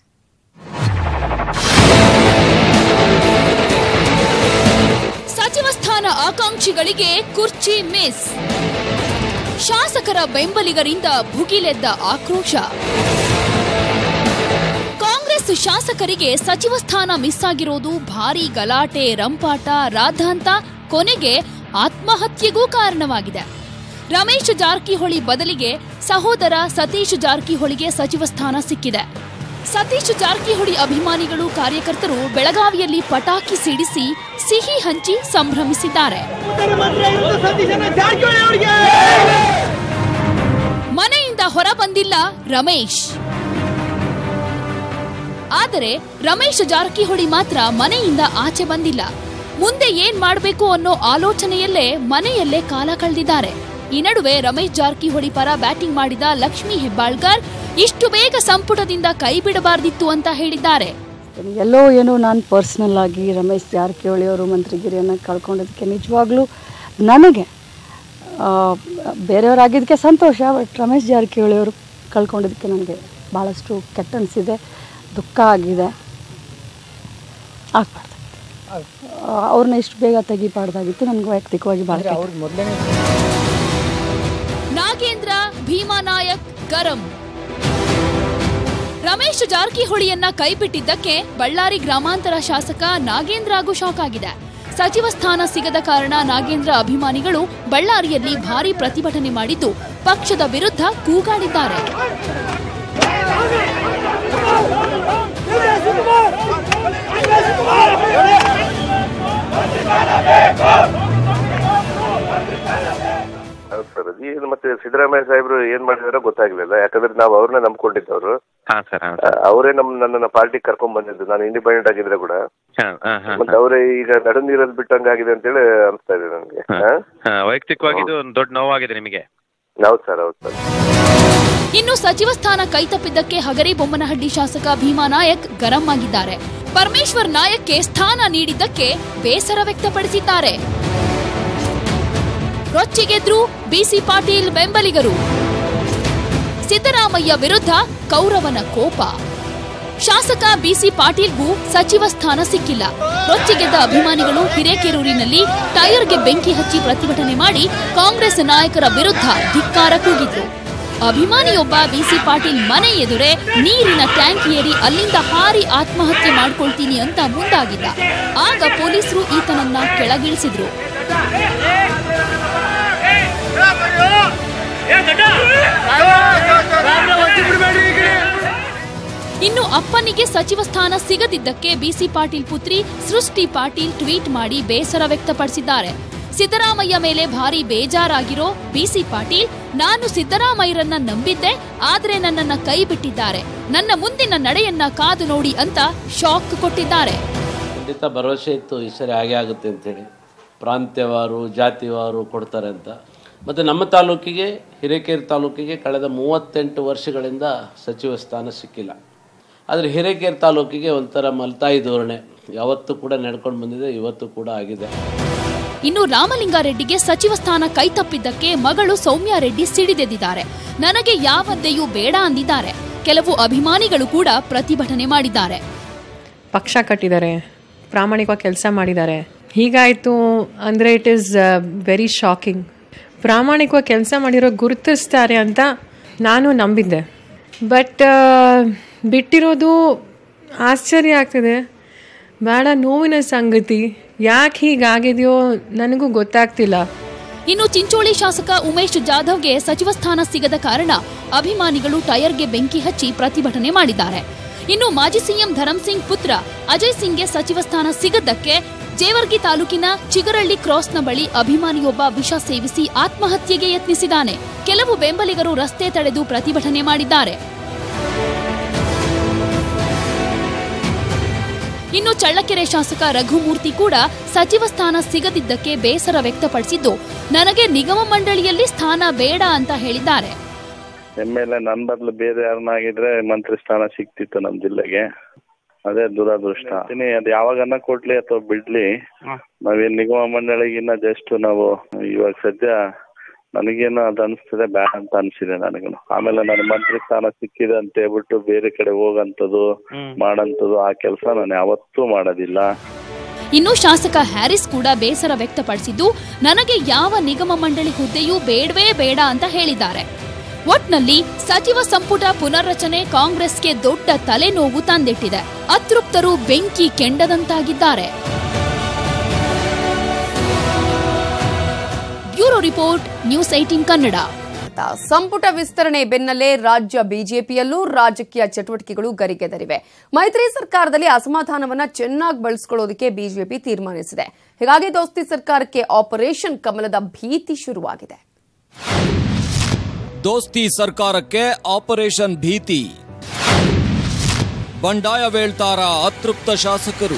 ಸಚಿವ ಸ್ಥಾನ ಆಕಾಂಕ್ಷಿಗಳಿಗೆ ಕುರ್ಚಿ ಮಿಸ್ ಶಾಸಕರ ಬೆಂಬಲಿಗರಿಂದ ಭುಗಿಲೆದ್ದ ಆಕ್ರೋಶ ಕಾಂಗ್ರೆಸ್ ಶಾಸಕರಿಗೆ ಸಚಿವ ಸ್ಥಾನ ಮಿಸ್ ಆಗಿರೋದು ಭಾರೀ ಗಲಾಟೆ ರಂಪಾಟ ರಾದ್ಧಾಂತ ಕೊನೆಗೆ ಆತ್ಮಹತ್ಯೆಗೂ ಕಾರಣವಾಗಿದೆ ರಮೇಶ್ ಜಾರಕಿಹೊಳಿ ಬದಲಿಗೆ ಸಹೋದರ ಸತೀಶ್ ಜಾರಕಿಹೊಳಿಗೆ ಸಚಿವ ಸ್ಥಾನ ಸಿಕ್ಕಿದೆ ಸತೀಶ್ ಜಾರಕಿಹೊಳಿ ಅಭಿಮಾನಿಗಳು ಕಾರ್ಯಕರ್ತರು ಬೆಳಗಾವಿಯಲ್ಲಿ ಪಟಾಕಿ ಸಿಡಿಸಿ ಸಿಹಿ ಹಂಚಿ ಸಂಭ್ರಮಿಸಿದ್ದಾರೆ ಮನೆಯಿಂದ ಹೊರಬಂದಿಲ್ಲ ರಮೇಶ್ ಆದರೆ ರಮೇಶ್ ಜಾರಕಿಹೊಳಿ ಮಾತ್ರ ಮನೆಯಿಂದ ಆಚೆ ಬಂದಿಲ್ಲ ಮುಂದೆ ಏನ್ ಮಾಡಬೇಕು ಅನ್ನೋ ಆಲೋಚನೆಯಲ್ಲೇ ಮನೆಯಲ್ಲೇ ಕಾಲ ಕಳೆದಿದ್ದಾರೆ ಈ ನಡುವೆ ರಮೇಶ್ ಜಾರಕಿಹೊಳಿ ಪರ ಬ್ಯಾಟಿಂಗ್ ಮಾಡಿದ ಲಕ್ಷ್ಮೀ ಹೆಬ್ಬಾಳ್ಕರ್ ಇಷ್ಟು ಬೇಗ ಸಂಪುಟದಿಂದ ಕೈ ಬಿಡಬಾರ್ದಿತ್ತು ಅಂತ ಹೇಳಿದ್ದಾರೆ ಎಲ್ಲೋ ಏನೋ ನಾನು ಪರ್ಸ್ನಲ್ ಆಗಿ ರಮೇಶ್ ಜಾರಕಿಹೊಳಿ ಅವರು ಮಂತ್ರಿಗಿರಿಯನ್ನು ಕಳ್ಕೊಂಡಿದ್ದಕ್ಕೆ ನಿಜವಾಗ್ಲೂ ನನಗೆ ಆ, ಬೇರೆಯವರಾಗಿದ್ದಕ್ಕೆ ಸಂತೋಷ ಬಟ್ ರಮೇಶ್ ಜಾರಕಿಹೊಳಿ ಅವರು ಕಳ್ಕೊಂಡಿದ್ದಕ್ಕೆ ನನಗೆ ಭಾಳಷ್ಟು ಕೆಟ್ಟ ಅನಿಸಿದೆ ದುಃಖ ಆಗಿದೆ ಆಗ್ಬಾರ್ದು ಅವ್ರನ್ನ ಇಷ್ಟು ಬೇಗ ತೆಗಿಬಾರ್ದಾಗಿತ್ತು ನನಗೆ ವೈಯಕ್ತಿಕವಾಗಿ ಭಾಳ ಕೆಟ್ಟ ನಾಗೇಂದ್ರ ಭೀಮಾನಾಯಕ್ ಗರಂ ರಮೇಶ್ ಜಾರಕಿಹೊಳಿಯನ್ನ ಕೈಬಿಟ್ಟಿದ್ದಕ್ಕೆ ಬಳ್ಳಾರಿ ಗ್ರಾಮಾಂತರ ಶಾಸಕ ನಾಗೇಂದ್ರಗೂ ಶಾಕ್ ಆಗಿದೆ ಸಚಿವ ಸ್ಥಾನ ಸಿಗದ ಕಾರಣ ನಾಗೇಂದ್ರ ಅಭಿಮಾನಿಗಳು ಬಳ್ಳಾರಿಯಲ್ಲಿ ಭಾರೀ ಪ್ರತಿಭಟನೆ ಮಾಡಿದ್ದು ಪಕ್ಷದ ವಿರುದ್ಧ ಕೂಗಾಡಿದ್ದಾರೆ ಹೌದು ಸರ್ ಏನು ಮತ್ತೆ ಸಿದ್ದರಾಮಯ್ಯ ಸಾಹೇಬ್ರು ಏನ್ ಮಾಡಿದಾರೋ ಗೊತ್ತಾಗ್ಲಿಲ್ಲ ಯಾಕಂದ್ರೆ ನಾವು ಅವ್ರನ್ನ ನಂಬ್ಕೊಂಡಿದ್ದವ್ರು ಹಾ ಸರ್ ಹಾ ಆ, ಅವರೇ ನಮ್ ನನ್ನನ್ನ ಪಾರ್ಟಿ ಕರ್ಕೊಂಡ್ ಬಂದಿದ್ದು ನಾನು ಇಂಡಿಪೆಂಡೆಂಟ್ ಆಗಿದ್ರೆ ಕೂಡ ಹಾ ಹಾ ಹಾ ಮತ್ತೆ ಅವರೇ ಈಗ ನಡು ನೀರಲ್ಲಿ ಬಿಟ್ಟಂಗಾಗಿದೆ ಅಂತೇಳಿ ಅನಿಸ್ತಾ ಇದೆ ನನಗೆ ಹಾ ವೈಯಕ್ತಿಕವಾಗಿ ಇದು ಒಂದು ದೊಡ್ಡ ನೋವಾಗಿದೆ ನಿಮಗೆ ಹೌದು ಸರ್ ಹೌದು ಸರ್ ಇನ್ನು ಸಚಿವ ಸ್ಥಾನ ಕೈತಪ್ಪಿದ್ದಕ್ಕೆ ಹಗರಿ ಬೊಮ್ಮನಹಳ್ಳಿ ಶಾಸಕ ಭೀಮಾ ನಾಯಕ್ ಗರಂ ಆಗಿದ್ದಾರೆ ಪರಮೇಶ್ವರ್ ನಾಯಕ್ಗೆ ಸ್ಥಾನ ನೀಡಿದ್ದಕ್ಕೆ ಬೇಸರ ವ್ಯಕ್ತಪಡಿಸಿದ್ದಾರೆ ರೊಚ್ಚಿಗೆದ್ರು ಬಿಸಿ ಪಾಟೀಲ್ ಬೆಂಬಲಿಗರು ಸಿದ್ದರಾಮಯ್ಯ ವಿರುದ್ಧ ಕೌರವನ ಕೋಪ ಶಾಸಕ ಬಿಸಿ ಪಾಟೀಲ್ಗೂ ಸಚಿವ ಸ್ಥಾನ ಸಿಕ್ಕಿಲ್ಲ ರೊಚ್ಚಿಗೆದ್ದ ಅಭಿಮಾನಿಗಳು ಹಿರೇಕೆರೂರಿನಲ್ಲಿ ಟೈರ್ಗೆ ಬೆಂಕಿ ಹಚ್ಚಿ ಪ್ರತಿಭಟನೆ ಮಾಡಿ ಕಾಂಗ್ರೆಸ್ ನಾಯಕರ ವಿರುದ್ಧ ಧಿಕ್ಕಾರ ಕೂಗಿದ್ರು ಅಭಿಮಾನಿಯೊಬ್ಬ ಬಿಸಿ ಪಾಟೀಲ್ ಮನೆ ಎದುರೇ ನೀರಿನ ಟ್ಯಾಂಕ್ ಏರಿ ಅಲ್ಲಿಂದ ಹಾರಿ ಆತ್ಮಹತ್ಯೆ ಮಾಡ್ಕೊಳ್ತೀನಿ ಅಂತ ಮುಂದಾಗಿದ್ದ ಆಗ ಪೊಲೀಸರು ಈತನನ್ನ ಕೆಳಗಿಳಿಸಿದ್ರು ಇನ್ನು ಅಪ್ಪನಿಗೆ ಸಚಿವ ಸ್ಥಾನ ಸಿಗದಿದ್ದಕ್ಕೆ ಬಿಸಿ ಪಾಟೀಲ್ ಪುತ್ರಿ ಸೃಷ್ಟಿ ಪಾಟೀಲ್ ಟ್ವೀಟ್ ಮಾಡಿ ಬೇಸರ ವ್ಯಕ್ತಪಡಿಸಿದ್ದಾರೆ ಸಿದ್ದರಾಮಯ್ಯ ಮೇಲೆ ಭಾರಿ ಬೇಜಾರಾಗಿರೋ ಬಿಸಿ ಪಾಟೀಲ್ ನಾನು ಸಿದ್ದರಾಮಯ್ಯರನ್ನ ನಂಬಿದ್ದೆ ಆದ್ರೆ ನನ್ನನ್ನ ಕೈ ಬಿಟ್ಟಿದ್ದಾರೆ ನನ್ನ ಮುಂದಿನ ನಡೆಯನ್ನ ಕಾದು ನೋಡಿ ಅಂತ ಶಾಕ್ ಕೊಟ್ಟಿದ್ದಾರೆ ಖಂಡಿತ ಭರವಸೆ ಇತ್ತು ಈ ಸರಿ ಹಾಗೆ ಆಗುತ್ತೆ ಅಂತೇಳಿ ಪ್ರಾಂತ್ಯವಾರು ಜಾತಿವಾರು ಕೊಡ್ತಾರೆ ಅಂತ ಮತ್ತು ನಮ್ಮ ತಾಲೂಕಿಗೆ ಹಿರೇಕೆರೆ ತಾಲೂಕಿಗೆ ಕಳೆದ ಮೂವತ್ತೆಂಟು ವರ್ಷಗಳಿಂದ ಸಚಿವ ಸ್ಥಾನ ಸಿಕ್ಕಿಲ್ಲ ಆದರೆ ಹಿರೇಕೆರೆ ತಾಲೂಕಿಗೆ ಒಂಥರ ಮಲ್ತಾಯಿ ಧೋರಣೆ ಯಾವತ್ತೂ ಕೂಡ ನಡ್ಕೊಂಡು ಬಂದಿದೆ ಇವತ್ತು ಕೂಡ ಆಗಿದೆ ಇನ್ನು ರಾಮಲಿಂಗಾರೆಡ್ಡಿಗೆ ಸಚಿವ ಸ್ಥಾನ ಕೈತಪ್ಪಿದ್ದಕ್ಕೆ ಮಗಳು ಸೌಮ್ಯ ರೆಡ್ಡಿ ಸಿಡಿದೆದ್ದಿದ್ದಾರೆ ನನಗೆ ಯಾವ ಹುದ್ದೆಯೂ ಬೇಡ ಅಂದಿದ್ದಾರೆ ಕೆಲವು ಅಭಿಮಾನಿಗಳು ಕೂಡ ಪ್ರತಿಭಟನೆ ಮಾಡಿದ್ದಾರೆ ಪಕ್ಷ ಕಟ್ಟಿದ್ದಾರೆ ಪ್ರಾಮಾಣಿಕವಾಗಿ ಕೆಲಸ ಮಾಡಿದ್ದಾರೆ ಹೀಗಾಯಿತು ಅಂದರೆ ಇಟ್ ಈಸ್ ವೆರಿ ಶಾಕಿಂಗ್ ಪ್ರಾಮಾಣಿಕವಾಗಿ ಕೆಲಸ ಮಾಡಿರೋ ಗುರುತಿಸ್ತಾರೆ ಅಂತ ನಾನು ನಂಬಿದ್ದೆ ಬಟ್ ಬಿಟ್ಟಿರೋದು ಆಶ್ಚರ್ಯ ಆಗ್ತಿದೆ ಭಾಳ ನೋವಿನ ಸಂಗತಿ ಯಾಕೆ ಹೀಗಾಗಿದೆಯೋ ನನಗೂ ಗೊತ್ತಾಗ್ತಿಲ್ಲ ಇನ್ನು ಚಿಂಚೋಳಿ ಶಾಸಕ ಉಮೇಶ್ ಜಾಧವ್ಗೆ ಸಚಿವ ಸ್ಥಾನ ಸಿಗದ ಕಾರಣ ಅಭಿಮಾನಿಗಳು ಟೈರ್ಗೆ ಬೆಂಕಿ ಹಚ್ಚಿ ಪ್ರತಿಭಟನೆ ಮಾಡಿದ್ದಾರೆ ಇನ್ನು ಮಾಜಿ ಸಿಎಂ ಧರಮ್ ಸಿಂಗ್ ಪುತ್ರ ಅಜಯ್ ಸಿಂಗ್ಗೆ ಸಚಿವ ಸ್ಥಾನ ಸಿಗದ್ದಕ್ಕೆ ಜೇವರ್ಗಿ ತಾಲೂಕಿನ ಚಿಗರಳ್ಳಿ ಕ್ರಾಸ್ನ ಬಳಿ ಅಭಿಮಾನಿಯೊಬ್ಬ ವಿಷ ಸೇವಿಸಿ ಆತ್ಮಹತ್ಯೆಗೆ ಯತ್ನಿಸಿದ್ದಾನೆ ಕೆಲವು ಬೆಂಬಲಿಗರು ರಸ್ತೆ ತಡೆದು ಪ್ರತಿಭಟನೆ ಮಾಡಿದ್ದಾರೆ ಇನ್ನು ಚಳ್ಳಕೆರೆ ಶಾಸಕ ರಘುಮೂರ್ತಿ ಕೂಡ ಸಚಿವ ಸ್ಥಾನ ಸಿಗದಿದ್ದಕ್ಕೆ ಬೇಸರ ವ್ಯಕ್ತಪಡಿಸಿದ್ದು ನನಗೆ ನಿಗಮ ಮಂಡಳಿಯಲ್ಲಿ ಸ್ಥಾನ ಬೇಡ ಅಂತ ಹೇಳಿದ್ದಾರೆ ಎಮ್ ಎಲ್ ಎ ನನ್ನ ಬದಲು ಬೇರೆ ಯಾರನ್ನಾಗಿದ್ರೆ ಮಂತ್ರಿ ಸ್ಥಾನ ಸಿಕ್ತಿತ್ತು ನಮ್ಮ ಜಿಲ್ಲೆಗೆ ಅದೇ ದುರದೃಷ್ಟ ಅಂತೀನಿ ಅದು ಯಾವಾಗನ್ನ ಕೊಡ್ಲಿ ಅಥವಾ ಬಿಡ್ಲಿ ನಾವೇನ್ ನಿಗಮ ಮಂಡಳಿಗಿನ್ನ ಜಸ್ಟ್ ನಾವು ಇವಾಗ ಸದ್ಯ ನನಗೇನು ಅದು ಅನಿಸ್ತದೆ ಬ್ಯಾಡ ಅಂತ ಅನ್ಸಿದೆ ನನಗೂ ಆಮೇಲೆ ನನ್ನ ಮಂತ್ರಿ ಸ್ಥಾನ ಸಿಕ್ಕಿದೆ ಅಂತ ಹೇಳ್ಬಿಟ್ಟು ಬೇರೆ ಕಡೆ ಹೋಗಂತದ್ದು ಮಾಡಂತದ್ದು ಆ ಕೆಲಸ ನಾನು ಯಾವತ್ತೂ ಮಾಡೋದಿಲ್ಲ ಇನ್ನು ಶಾಸಕ ಹ್ಯಾರಿಸ್ ಕೂಡ ಬೇಸರ ವ್ಯಕ್ತಪಡಿಸಿದ್ದು ನನಗೆ ಯಾವ ನಿಗಮ ಮಂಡಳಿ ಹುದ್ದೆಯೂ ಬೇಡವೇ ಬೇಡ ಅಂತ ಹೇಳಿದ್ದಾರೆ ಒಟ್ನಲ್ಲಿ ಸಚಿವ ಸಂಪುಟ ಪುನರ್ರಚನೆ ಕಾಂಗ್ರೆಸ್ಗೆ ದೊಡ್ಡ ತಲೆನೋವು ತಂದಿಟ್ಟಿದೆ ಅತೃಪ್ತರು ಬೆಂಕಿ ಕೆಂಡದಂತಾಗಿದ್ದಾರೆ bureau report News eighteen Kannada ಸಂಪುಟ ವಿಸ್ತರಣೆ ಬೆನ್ನಲ್ಲೇ ರಾಜ್ಯ ಬಿಜೆಪಿಯಲ್ಲೂ ರಾಜಕೀಯ ಚಟುವಟಿಕೆಗಳು ಗರಿಗೆದರಿವೆ ಮೈತ್ರಿ ಸರ್ಕಾರದಲ್ಲಿ ಅಸಮಾಧಾನವನ್ನ ಚೆನ್ನಾಗಿ ಬಳಸಿಕೊಳ್ಳೋದಕ್ಕೆ ಬಿಜೆಪಿ ತೀರ್ಮಾನಿಸಿದೆ ಹೀಗಾಗಿ ದೋಸ್ತಿ ಸರ್ಕಾರಕ್ಕೆ ಆಪರೇಷನ್ ಕಮಲದ ಭೀತಿ ಶುರುವಾಗಿದೆ ದೋಸ್ತಿ ಸರ್ಕಾರಕ್ಕೆ ಆಪರೇಷನ್ ಭೀತಿ ಬಂಡಾಯ ವೇಳ್ತಾರ ಅತೃಪ್ತ ಶಾಸಕರು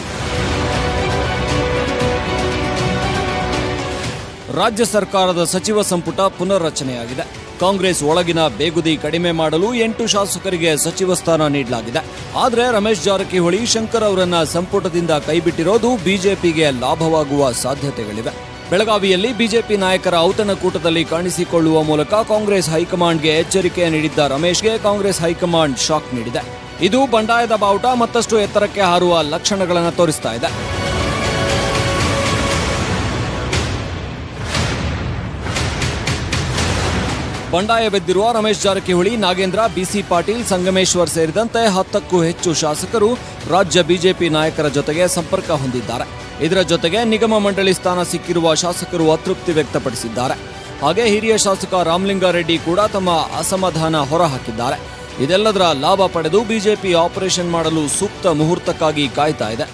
ರಾಜ್ಯ ಸರ್ಕಾರದ ಸಚಿವ ಸಂಪುಟ ಪುನರ್ರಚನೆಯಾಗಿದೆ ಕಾಂಗ್ರೆಸ್ ಒಳಗಿನ ಬೇಗುದಿ ಕಡಿಮೆ ಮಾಡಲು ಎಂಟು ಶಾಸಕರಿಗೆ ಸಚಿವ ಸ್ಥಾನ ನೀಡಲಾಗಿದೆ ಆದರೆ ರಮೇಶ್ ಜಾರಕಿಹೊಳಿ ಶಂಕರ್ ಅವರನ್ನ ಸಂಪುಟದಿಂದ ಕೈಬಿಟ್ಟಿರೋದು ಬಿಜೆಪಿಗೆ ಲಾಭವಾಗುವ ಸಾಧ್ಯತೆಗಳಿವೆ ಬೆಳಗಾವಿಯಲ್ಲಿ ಬಿಜೆಪಿ ನಾಯಕರ ಔತಣಕೂಟದಲ್ಲಿ ಕಾಣಿಸಿಕೊಳ್ಳುವ ಮೂಲಕ ಕಾಂಗ್ರೆಸ್ ಹೈಕಮಾಂಡ್ಗೆ ಎಚ್ಚರಿಕೆ ನೀಡಿದ್ದ ರಮೇಶ್ಗೆ ಕಾಂಗ್ರೆಸ್ ಹೈಕಮಾಂಡ್ ಶಾಕ್ ನೀಡಿದೆ ಇದು ಬಂಡಾಯದ ಬಾವುಟ ಮತ್ತಷ್ಟು ಎತ್ತರಕ್ಕೆ ಹಾರುವ ಲಕ್ಷಣಗಳನ್ನು ತೋರಿಸ್ತಾ ಇದೆ ಬಂಡಾಯವೆದ್ದಿರುವ ರಮೇಶ್ ಜಾರಕಿಹೊಳಿ ನಾಗೇಂದ್ರ ಬಿಸಿ ಪಾಟೀಲ್ ಸಂಗಮೇಶ್ವರ್ ಸೇರಿದಂತೆ ಹತ್ತಕ್ಕೂ ಹೆಚ್ಚು ಶಾಸಕರು ರಾಜ್ಯ ಬಿಜೆಪಿ ನಾಯಕರ ಜೊತೆಗೆ ಸಂಪರ್ಕ ಹೊಂದಿದ್ದಾರೆ ಇದರ ಜೊತೆಗೆ ನಿಗಮ ಮಂಡಳಿ ಸ್ಥಾನ ಸಿಕ್ಕಿರುವ ಶಾಸಕರು ಅತೃಪ್ತಿ ವ್ಯಕ್ತಪಡಿಸಿದ್ದಾರೆ ಹಾಗೆ ಹಿರಿಯ ಶಾಸಕ ರಾಮಲಿಂಗಾರೆಡ್ಡಿ ಕೂಡ ತಮ್ಮ ಅಸಮಾಧಾನ ಹೊರಹಾಕಿದ್ದಾರೆ ಇದೆಲ್ಲದರ ಲಾಭ ಪಡೆದು ಬಿಜೆಪಿ ಆಪರೇಷನ್ ಮಾಡಲು ಸೂಕ್ತ ಮುಹೂರ್ತಕ್ಕಾಗಿ ಕಾಯ್ತಾ ಇದೆ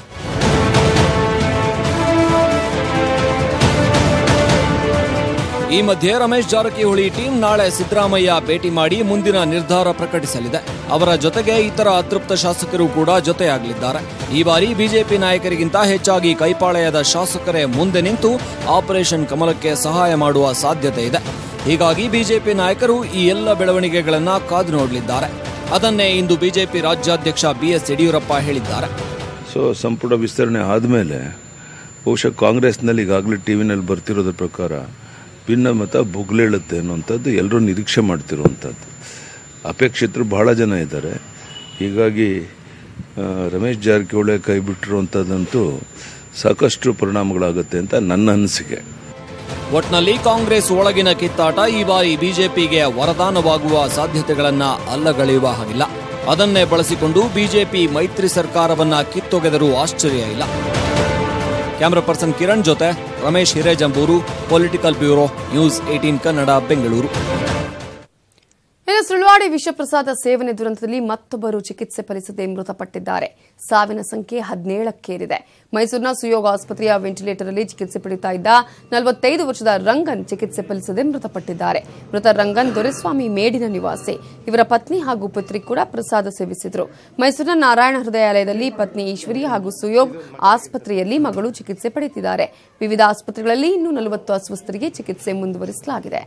ಈ ಮಧ್ಯೆ ರಮೇಶ್ ಜಾರಕಿಹೊಳಿ ಟೀಂ ನಾಳೆ ಸಿದ್ದರಾಮಯ್ಯ ಭೇಟಿ ಮಾಡಿ ಮುಂದಿನ ನಿರ್ಧಾರ ಪ್ರಕಟಿಸಲಿದೆ ಅವರ ಜೊತೆಗೆ ಇತರ ಅತೃಪ್ತ ಶಾಸಕರು ಕೂಡ ಜೊತೆಯಾಗಲಿದ್ದಾರೆ ಈ ಬಾರಿ ಬಿಜೆಪಿ ನಾಯಕರಿಗಿಂತ ಹೆಚ್ಚಾಗಿ ಕೈಪಾಳೆಯದ ಶಾಸಕರೇ ಮುಂದೆ ನಿಂತು ಆಪರೇಷನ್ ಕಮಲಕ್ಕೆ ಸಹಾಯ ಮಾಡುವ ಸಾಧ್ಯತೆ ಇದೆ ಹೀಗಾಗಿ ಬಿಜೆಪಿ ನಾಯಕರು ಈ ಎಲ್ಲ ಬೆಳವಣಿಗೆಗಳನ್ನ ಕಾದು ನೋಡಲಿದ್ದಾರೆ ಅದನ್ನೇ ಇಂದು ಬಿಜೆಪಿ ರಾಜ್ಯಾಧ್ಯಕ್ಷ ಬಿಎಸ್ ಯಡಿಯೂರಪ್ಪ ಹೇಳಿದ್ದಾರೆ ಸೊ ಸಂಪುಟ ವಿಸ್ತರಣೆ ಆದಮೇಲೆ ಬಹುಶಃ ಕಾಂಗ್ರೆಸ್ನಲ್ಲಿ ಈಗಾಗಲೇ ಟಿ ವಿನಲ್ಲಿ ಬರ್ತಿರೋದ್ರ ಪ್ರಕಾರ ಭಿನ್ನಮತ ಬುಗ್ಲೇಳುತ್ತೆ ಅನ್ನುವಂಥದ್ದು ಎಲ್ಲರೂ ನಿರೀಕ್ಷೆ ಮಾಡ್ತಿರುವಂಥದ್ದು ಅಪೇಕ್ಷಿತರು ಬಹಳ ಜನ ಇದ್ದಾರೆ ಹೀಗಾಗಿ ಆ, ರಮೇಶ್ ಜಾರಕಿಹೊಳಿ ಕೈ ಬಿಟ್ಟಿರುವಂಥದ್ದಂತೂ ಸಾಕಷ್ಟು ಪರಿಣಾಮಗಳಾಗುತ್ತೆ ಅಂತ ನನ್ನ ಅನಿಸಿಕೆ ಒಟ್ನಲ್ಲಿ ಕಾಂಗ್ರೆಸ್ ಒಳಗಿನ ಕಿತ್ತಾಟ ಈ ಬಾರಿ ಬಿಜೆಪಿಗೆ ವರದಾನವಾಗುವ ಸಾಧ್ಯತೆಗಳನ್ನ ಅಲ್ಲಗಳೆಯುವ ಹಾಗಿಲ್ಲ ಅದನ್ನೇ ಬಳಸಿಕೊಂಡು ಬಿಜೆಪಿ ಮೈತ್ರಿ ಸರ್ಕಾರವನ್ನ ಕಿತ್ತೊಗೆದರೂ ಆಶ್ಚರ್ಯ ಇಲ್ಲ ಕ್ಯಾಮರಾ ಪರ್ಸನ್ ಕಿರಣ್ ಜೊತೆ Ramesh Hirejamburu political bureau News eighteen Kannada Bengaluru ಇನ್ನು ಸುಳ್ವಾಡಿ ವಿಷಪ್ರಸಾದ ಸೇವನೆ ದುರಂತದಲ್ಲಿ ಮತ್ತೊಬ್ಬರು ಚಿಕಿತ್ಸೆ ಫಲಿಸದೆ ಮೃತಪಟ್ಟಿದ್ದಾರೆ ಸಾವಿನ ಸಂಖ್ಯೆ ಹದಿನೇಳಕ್ಕೇರಿದೆ ಮೈಸೂರಿನ ಸುಯೋಗ ಆಸ್ಪತ್ರೆಯ ವೆಂಟಿಲೇಟರ್ ಅಲ್ಲಿ ಚಿಕಿತ್ಸೆ ಪಡೆಯುತ್ತಾ ಇದ್ದ ನಲವತ್ತೈದು ವರ್ಷದ ರಂಗನ್ ಚಿಕಿತ್ಸೆ ಫಲಿಸದೆ ಮೃತಪಟ್ಟಿದ್ದಾರೆ ಮೃತ ರಂಗನ್ ದೊರೆಸ್ವಾಮಿ ಮೇಡಿನ ನಿವಾಸಿ ಇವರ ಪತ್ನಿ ಹಾಗೂ ಪುತ್ರಿ ಕೂಡ ಪ್ರಸಾದ ಸೇವಿಸಿದ್ರು ಮೈಸೂರಿನ ನಾರಾಯಣ ಹೃದಯಾಲಯದಲ್ಲಿ ಪತ್ನಿ ಈಶ್ವರಿ ಹಾಗೂ ಸುಯೋಗ್ ಆಸ್ಪತ್ರೆಯಲ್ಲಿ ಮಗಳು ಚಿಕಿತ್ಸೆ ಪಡೆಯುತ್ತಿದ್ದಾರೆ ವಿವಿಧ ಆಸ್ಪತ್ರೆಗಳಲ್ಲಿ ಇನ್ನೂ ನಲವತ್ತು ಅಸ್ವಸ್ಥರಿಗೆ ಚಿಕಿತ್ಸೆ ಮುಂದುವರಿಸಲಾಗಿದೆ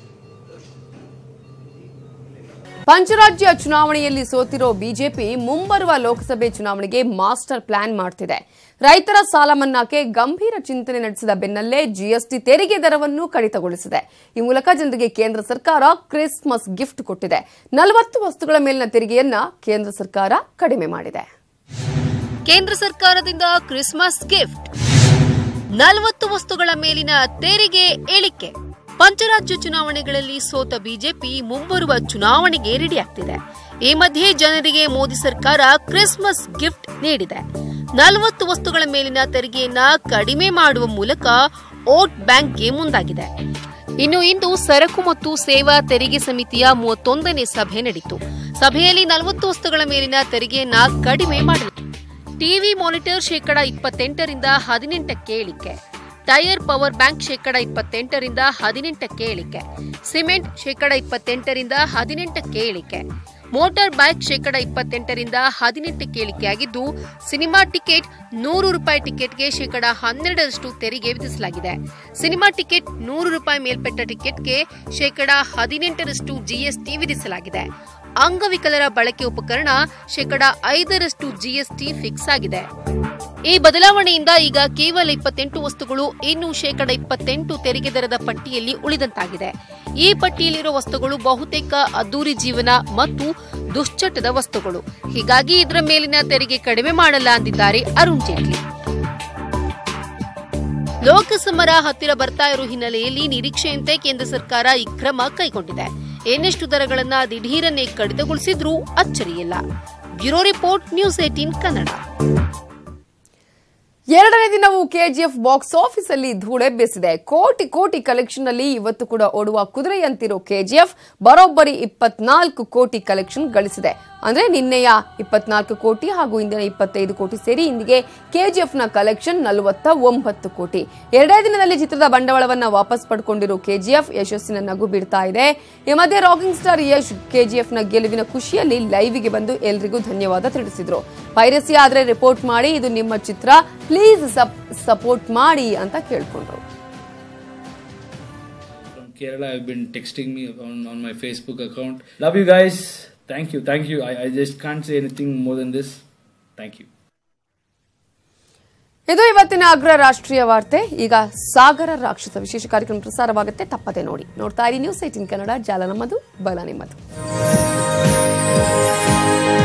ಪಂಚರಾಜ್ಯ ಚುನಾವಣೆಯಲ್ಲಿ ಸೋತಿರೋ ಬಿಜೆಪಿ ಮುಂಬರುವ ಲೋಕಸಭೆ ಚುನಾವಣೆಗೆ ಮಾಸ್ಟರ್ ಪ್ಲಾನ್ ಮಾಡ್ತಿದೆ ರೈತರ ಸಾಲ ಮನ್ನಾಕ್ಕೆ ಗಂಭೀರ ಚಿಂತನೆ ನಡೆಸಿದ ಬೆನ್ನಲ್ಲೇ ಜಿಎಸ್ಟಿ ತೆರಿಗೆ ದರವನ್ನು ಕಡಿತಗೊಳಿಸಿದೆ ಈ ಮೂಲಕ ಜನರಿಗೆ ಕೇಂದ್ರ ಸರ್ಕಾರ ಕ್ರಿಸ್ಮಸ್ ಗಿಫ್ಟ್ ಕೊಟ್ಟಿದೆ ನಲವತ್ತು ವಸ್ತುಗಳ ಮೇಲಿನ ತೆರಿಗೆಯನ್ನ ಕೇಂದ್ರ ಸರ್ಕಾರ ಕಡಿಮೆ ಮಾಡಿದೆ ಕೇಂದ್ರ ಸರ್ಕಾರದಿಂದ ಕ್ರಿಸ್ಮಸ್ ಗಿಫ್ಟ್ ನಲವತ್ತು ವಸ್ತುಗಳ ಮೇಲಿನ ತೆರಿಗೆ ಇಳಿಕೆ ಪಂಚರಾಜ್ಯ ಚುನಾವಣೆಗಳಲ್ಲಿ ಸೋತ ಬಿಜೆಪಿ ಮುಂಬರುವ ಚುನಾವಣೆಗೆ ರೆಡಿಯಾಗ್ತಿದೆ ಈ ಮಧ್ಯೆ ಜನರಿಗೆ ಮೋದಿ ಸರ್ಕಾರ ಕ್ರಿಸ್ಮಸ್ ಗಿಫ್ಟ್ ನೀಡಿದೆ ನಲವತ್ತು ವಸ್ತುಗಳ ಮೇಲಿನ ತೆರಿಗೆಯನ್ನ ಕಡಿಮೆ ಮಾಡುವ ಮೂಲಕ ವೋಟ್ ಬ್ಯಾಂಕ್ಗೆ ಮುಂದಾಗಿದೆ ಇನ್ನು ಇಂದು ಸರಕು ಮತ್ತು ಸೇವಾ ತೆರಿಗೆ ಸಮಿತಿಯ ಮೂವತ್ತೊಂದನೇ ಸಭೆ ನಡೆಯಿತು ಸಭೆಯಲ್ಲಿ ನಲವತ್ತು ವಸ್ತುಗಳ ಮೇಲಿನ ತೆರಿಗೆಯನ್ನ ಕಡಿಮೆ ಮಾಡಲಾಯಿತು ಟಿವಿ ಮಾನಿಟರ್ ಶೇಕಡ ಇಪ್ಪತ್ತೆಂಟರಿಂದ ಹದಿನೆಂಟಕ್ಕೆ ಇಳಿಕೆ ಟೈರ್ ಪವರ್ ಬ್ಯಾಂಕ್ ಶೇಕಡ ಇಪ್ಪತ್ತೆಂಟರಿಂದ ಹದಿನೆಂಟಕ್ಕೆ ಇಳಿಕೆ ಸಿಮೆಂಟ್ ಶೇಕಡ ಇಪ್ಪತ್ತೆಂಟರಿಂದ ಹದಿನೆಂಟಕ್ಕೆ ಇಳಿಕೆ ಮೋಟಾರ್ ಬೈಕ್ ಶೇಕಡ ಇಪ್ಪತ್ತೆಂಟರಿಂದ ಹದಿನೆಂಟಕ್ಕೆ ಇಳಿಕೆಯಾಗಿದ್ದು ಸಿನಿಮಾ ಟಿಕೆಟ್ ನೂರು ರೂಪಾಯಿ ಟಿಕೆಟ್ಗೆ ಶೇಕಡ ಹನ್ನೆರಡರಷ್ಟು ತೆರಿಗೆ ವಿಧಿಸಲಾಗಿದೆ ಸಿನಿಮಾ ಟಿಕೆಟ್ ನೂರು ರೂಪಾಯಿ ಮೇಲ್ಪಟ್ಟ ಟಿಕೆಟ್ಗೆ ಶೇಕಡ ಹದಿನೆಂಟರಷ್ಟು ಜಿಎಸ್ಟಿ ವಿಧಿಸಲಾಗಿದೆ ಅಂಗವಿಕಲರ ಬಳಕೆ ಉಪಕರಣ ಶೇಕಡ ಐದರಷ್ಟು ಜಿಎಸ್ಟಿ ಫಿಕ್ಸ್ ಆಗಿದೆ ಈ ಬದಲಾವಣೆಯಿಂದ ಈಗ ಕೇವಲ ಇಪ್ಪತ್ತೆಂಟು ವಸ್ತುಗಳು ಇನ್ನು ಶೇಕಡ ಇಪ್ಪತ್ತೆಂಟು ತೆರಿಗೆ ದರದ ಪಟ್ಟಿಯಲ್ಲಿ ಉಳಿದಂತಾಗಿದೆ ಈ ಪಟ್ಟಿಯಲ್ಲಿರುವ ವಸ್ತುಗಳು ಬಹುತೇಕ ಅದ್ದೂರಿ ಜೀವನ ಮತ್ತು ದುಶ್ಚಟದ ವಸ್ತುಗಳು ಹೀಗಾಗಿ ಇದರ ಮೇಲಿನ ತೆರಿಗೆ ಕಡಿಮೆ ಮಾಡಲ್ಲ ಅಂದಿದ್ದಾರೆ ಅರುಣ್ ಜೇಟ್ಲಿ ಲೋಕಸಮರ ಹತ್ತಿರ ಬರ್ತಾ ಇರೋ ಹಿನ್ನೆಲೆಯಲ್ಲಿ ನಿರೀಕ್ಷೆಯಂತೆ ಕೇಂದ್ರ ಸರ್ಕಾರ ಈ ಕ್ರಮ ಕೈಗೊಂಡಿದೆ ಇನ್ನಷ್ಟು ದರಗಳನ್ನ ದಿಢೀರನ್ನೇ ಕಡಿತಗೊಳಿಸಿದ್ರೂ ಅಚ್ಚರಿಯಿಲ್ಲ bureau report News eighteen Kannada ಎರಡನೇ ದಿನವೂ ಕೆಜಿಎಫ್ ಬಾಕ್ಸ್ ಆಫೀಸ್ ಅಲ್ಲಿ ಧೂಳೆಬ್ಬಿಸಿದೆ ಕೋಟಿ ಕೋಟಿ ಕಲೆಕ್ಷನ್ ಅಲ್ಲಿ ಇವತ್ತು ಕೂಡ ಓಡುವ ಕುದುರೆಯಂತಿರೋ ಕೆಜಿಎಫ್ ಬರೋಬ್ಬರಿ ಇಪ್ಪತ್ನಾಲ್ಕು ಕೋಟಿ ಕಲೆಕ್ಷನ್ ಗಳಿಸಿದೆ ಅಂದ್ರೆ ನಿನ್ನೆಯ ಇಪ್ಪತ್ನಾಲ್ಕು ಕೋಟಿ ಹಾಗೂ ಇಂದಿನ ಇಪ್ಪತ್ತೈದು ಕೋಟಿ ಸೇರಿ ಇಂದಿಗೆ ಕೆಜಿಎಫ್ ನ ಕಲೆಕ್ಷನ್ ನಲವತ್ತ ಒಂಬತ್ತು ಕೋಟಿ ಎರಡೇ ದಿನದಲ್ಲಿ ಚಿತ್ರದ ಬಂಡವಾಳವನ್ನ ವಾಪಸ್ ಪಡ್ಕೊಂಡಿರೋ ಕೆಜಿಎಫ್ ಯಶಸ್ಸಿನ ನಗು ಬಿಡ್ತಾ ಇದೆ ಈ ಮಧ್ಯೆ ರಾಕಿಂಗ್ ಸ್ಟಾರ್ ಯಶ್ ಕೆಜಿಎಫ್ ನ ಗೆಲುವಿನ ಖುಷಿಯಲ್ಲಿ ಲೈವ್ಗೆ ಬಂದು ಎಲ್ರಿಗೂ ಧನ್ಯವಾದ ತಿಳಿಸಿದ್ರು ಪೈರಸಿ ಆದ್ರೆ ರಿಪೋರ್ಟ್ ಮಾಡಿ ಇದು ನಿಮ್ಮ ಚಿತ್ರ ಪ್ಲೀಸ್ ಸಪೋರ್ಟ್ ಮಾಡಿ ಅಂತ ಕೇಳ್ಕೊಂಡ್ರು from Kerala have been texting me on, on my Facebook account. Love you guys. Thank you. Thank you. I, I just can't say anything more than this. Thank you. ಇದು ಇವತ್ತಿನ ಅಗ್ರ ರಾಷ್ಟ್ರೀಯ ವಾರ್ತೆ ಈಗ ಸಾಗರ ರಾಕ್ಷಸ ವಿಶೇಷ ಕಾರ್ಯಕ್ರಮ ಪ್ರಸಾರವಾಗುತ್ತೆ ತಪ್ಪದೆ ನೋಡಿ ನೋಡ್ತಾ ಇರಿ ನ್ಯೂಸ್ ಏಟಿನ್ ಕನ್ನಡ ಜಾಲ ನಮ್ಮದು ಬಲ ನಿಮ್ಮದು